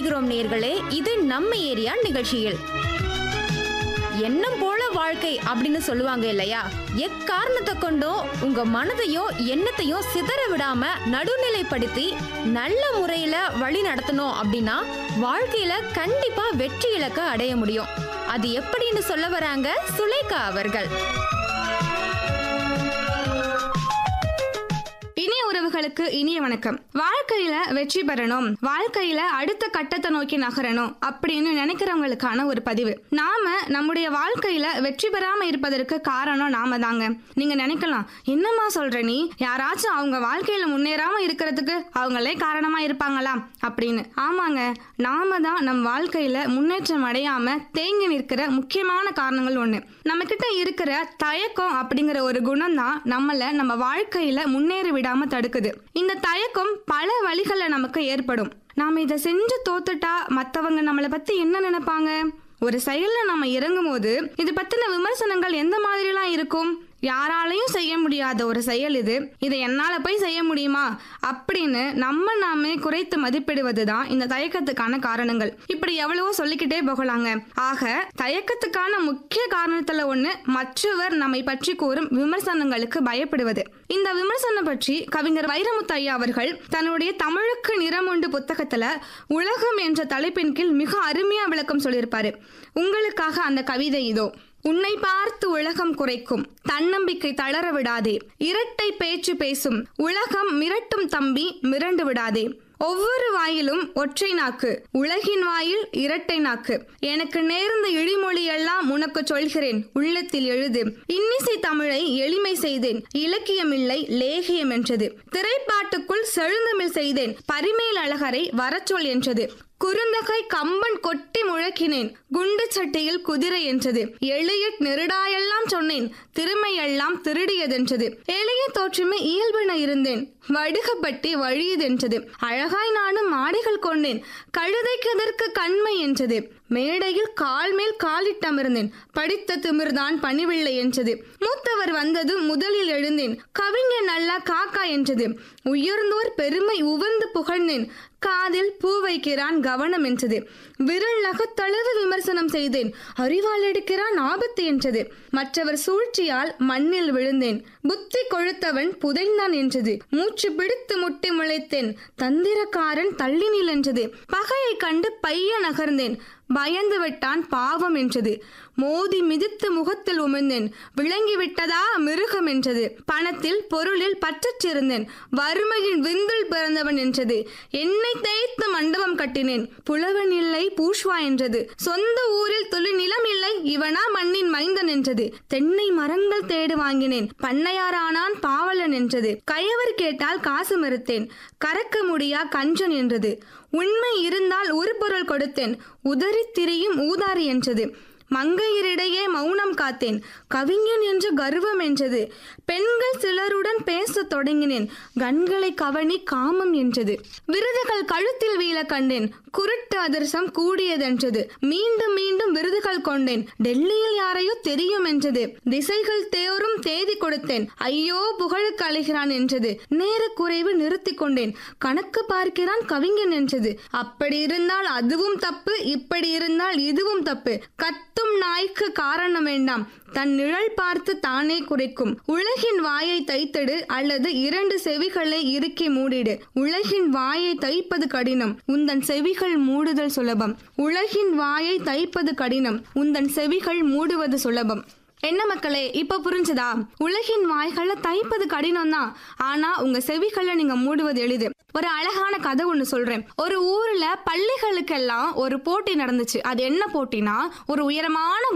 இணைகிறோம் நேர்களே இது நம்ம ஏரியா நிகழ்ச்சியில் எண்ணம் போல வாழ்க்கை அப்படின்னு சொல்லுவாங்க இல்லையா எக்காரணத்தை கொண்டும் உங்க மனதையும் எண்ணத்தையும் சிதற விடாம நடுநிலைப்படுத்தி நல்ல முறையில வழி நடத்தணும் அப்படின்னா வாழ்க்கையில கண்டிப்பா வெற்றி இலக்க அடைய முடியும் அது எப்படின்னு சொல்ல வராங்க சுலேகா அவர்கள் இனிய உறவுகளுக்கு இனிய வணக்கம் வாழ்க்கையில வெற்றி பெறணும் வாழ்க்கையில அடுத்த கட்டத்தை நோக்கி நகரணும் அப்படின்னு நினைக்கிறவங்களுக்கான ஒரு பதிவு நாம நம்முடைய வாழ்க்கையில வெற்றி பெறாம இருப்பதற்கு காரணம் நாம தாங்க நீங்க நினைக்கலாம் என்னம்மா சொல்ற நீ யாராச்சும் அவங்க வாழ்க்கையில முன்னேறாம இருக்கிறதுக்கு அவங்களே காரணமா இருப்பாங்களா அப்படின்னு ஆமாங்க நாம தான் நம் வாழ்க்கையில முன்னேற்றம் அடையாம தேங்கி நிற்கிற முக்கியமான காரணங்கள் ஒண்ணு நம்ம கிட்ட இருக்கிற தயக்கம் அப்படிங்கிற ஒரு குணம் தான் நம்மள நம்ம வாழ்க்கையில முன்னேற விடாம தடுக்குது இந்த தயக்கம் பல வழிகள்ல நமக்கு ஏற்படும் நாம இதை செஞ்சு தோத்துட்டா மத்தவங்க நம்மளை பத்தி என்ன நினைப்பாங்க ஒரு செயல்ல நம்ம இறங்கும் போது இது பத்தின விமர்சனங்கள் எந்த மாதிரிலாம் இருக்கும் யாராலையும் செய்ய முடியாத ஒரு செயல் இது இதை என்னால போய் செய்ய முடியுமா அப்படின்னு நம்ம நாமே குறைத்து மதிப்பிடுவது தான் இந்த தயக்கத்துக்கான காரணங்கள் இப்படி எவ்வளவோ சொல்லிக்கிட்டே போகலாங்க ஆக தயக்கத்துக்கான முக்கிய காரணத்துல ஒண்ணு மற்றவர் நம்மை பற்றி கூறும் விமர்சனங்களுக்கு பயப்படுவது இந்த விமர்சனம் பற்றி கவிஞர் வைரமுத்து ஐயா அவர்கள் தன்னுடைய தமிழுக்கு நிறம் உண்டு புத்தகத்துல உலகம் என்ற தலைப்பின் கீழ் மிக அருமையா விளக்கம் சொல்லியிருப்பாரு உங்களுக்காக அந்த கவிதை இதோ உன்னை பார்த்து உலகம் குறைக்கும் தன்னம்பிக்கை தளர விடாதே இரட்டை பேச்சு பேசும் உலகம் மிரட்டும் தம்பி மிரண்டு விடாதே ஒவ்வொரு வாயிலும் ஒற்றை நாக்கு உலகின் வாயில் இரட்டை நாக்கு எனக்கு நேர்ந்த இழிமொழி எல்லாம் உனக்கு சொல்கிறேன் உள்ளத்தில் எழுது இன்னிசை தமிழை எளிமை செய்தேன் இலக்கியமில்லை லேகியம் என்றது திரைப்பாட்டுக்குள் செழுந்தமிழ் செய்தேன் பரிமேல் அழகரை வரச்சொல் என்றது குறுந்தகை கம்பன் கொட்டி முழக்கினேன் குண்டு சட்டியில் குதிரை என்றது எளிய நெருடாயெல்லாம் சொன்னேன் திறமையெல்லாம் திருடியதென்றது எளிய தோற்றமே இயல்பென இருந்தேன் வடுகப்பட்டி வழியுதென்றது அழகாய் நானும் மாடைகள் கொண்டேன் கழுதைக்கு அதற்கு கண்மை என்றது மேடையில் கால் மேல் காலிட்டமிருந்தேன் படித்த திமிர்தான் பணிவில்லை என்றது மூத்தவர் வந்தது முதலில் எழுந்தேன் கவிஞன் நல்லா காக்கா என்றது உயர்ந்தோர் பெருமை உவந்து புகழ்ந்தேன் காதில் பூ வைக்கிறான் கவனம் என்றது விரல் நகத்தளவு விமர்சனம் செய்தேன் அறிவால் எடுக்கிறான் ஆபத்து என்றது மற்றவர் சூழ்ச்சியால் மண்ணில் விழுந்தேன் புத்தி கொழுத்தவன் புதைந்தான் என்றது மூச்சு பிடித்து முட்டி முளைத்தேன் தந்திரக்காரன் தள்ளினில் என்றது பகையை கண்டு பைய நகர்ந்தேன் பயந்து விட்டான் பாவம் என்றது மோதி மிதித்து முகத்தில் உமிழ்ந்தேன் விளங்கி விட்டதா மிருகம் என்றது பணத்தில் பொருளில் பற்றச்சிருந்தேன் வறுமையின் விந்தில் பிறந்தவன் என்றது என்னை தேய்த்து மண்டபம் கட்டினேன் புலவன் இல்லை பூஷ்வா என்றது சொந்த ஊரில் தொழில் நிலம் இல்லை இவனா மண்ணின் மைந்தன் என்றது தென்னை மரங்கள் தேடு வாங்கினேன் பண்ணையாரானான் பாவலன் என்றது கயவர் கேட்டால் காசு மறுத்தேன் கறக்க முடியா கஞ்சன் என்றது உண்மை இருந்தால் ஒரு பொருள் கொடுத்தேன் உதறி திரியும் ஊதாரி என்றது மங்கையரிடையே மௌனம் காத்தேன் கவிஞன் என்று கர்வம் என்றது பெண்கள் சிலருடன் பேசத் தொடங்கினேன் கண்களை கவனி காமம் என்றது விருதுகள் கழுத்தில் வீழ கண்டேன் குருட்டு அதிர்சம் கூடியதென்றது மீண்டும் மீண்டும் விருதுகள் கொண்டேன் டெல்லியில் யாரையோ தெரியும் என்றது திசைகள் தேரும் தேதி கொடுத்தேன் ஐயோ புகழுக்கு அழைகிறான் என்றது நேர குறைவு நிறுத்தி கொண்டேன் கணக்கு பார்க்கிறான் கவிஞன் என்றது அப்படி இருந்தால் அதுவும் தப்பு இப்படி இருந்தால் இதுவும் தப்பு கத்தும் நாய்க்கு காரணம் வேண்டாம் தன் நிழல் பார்த்து தானே குறைக்கும் உலகின் வாயை தைத்தடு அல்லது இரண்டு செவிகளை இறுக்கி மூடிடு உலகின் வாயை தைப்பது கடினம் உந்தன் செவிகள் மூடுதல் சுலபம் உலகின் வாயை தைப்பது கடினம் உந்தன் செவிகள் மூடுவது சுலபம் என்ன மக்களே இப்ப புரிஞ்சுதா உலகின் வாய்களை தைப்பது கடினம் தான் ஆனா உங்க செவிகளை நீங்க மூடுவது எளிது ஒரு அழகான கதை ஒண்ணு சொல்றேன் ஒரு ஊர்ல பள்ளிகளுக்கெல்லாம் ஒரு போட்டி நடந்துச்சு அது என்ன போட்டினா ஒரு உயரமான